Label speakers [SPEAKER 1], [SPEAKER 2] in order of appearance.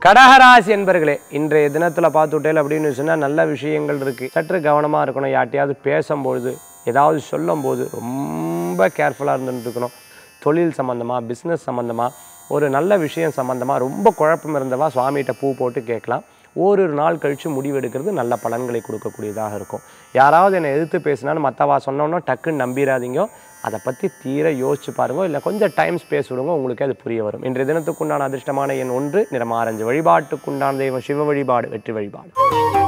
[SPEAKER 1] கடகராசி என்பர்களே இன்றைய தினத்தில் பார்த்துட்டேல் அப்படின்னு சொன்னால் நல்ல விஷயங்கள் இருக்குது சற்று கவனமாக இருக்கணும் யார்ட்டையாவது பேசும்பொழுது ஏதாவது சொல்லும்போது ரொம்ப கேர்ஃபுல்லாக இருந்துட்டு இருக்கணும் தொழில் சம்மந்தமாக பிஸ்னஸ் சம்மந்தமாக ஒரு நல்ல விஷயம் சம்மந்தமாக ரொம்ப குழப்பம் இருந்தவா சுவாமிகிட்ட பூ போட்டு கேட்கலாம் ஓரிரு நாள் கழித்து முடிவெடுக்கிறது நல்ல பலன்களை கொடுக்கக்கூடியதாக இருக்கும் யாராவது என்னை எதிர்த்து பேசினாலும் மற்றவா சொன்னோன்னா டக்குன்னு நம்பிடாதீங்க அதை பற்றி தீர யோசிச்சு பாருங்க இல்லை கொஞ்சம் டைம் ஸ்பேஸ் விடுங்க உங்களுக்கு அது புரிய வரும் இன்றைய தினத்துக்குண்டான அதிர்ஷ்டமான எண் ஒன்று நிறம் ஆரஞ்சு வழிபாட்டுக்குண்டான தெய்வம் சிவ வழிபாடு வெற்றி வழிபாடு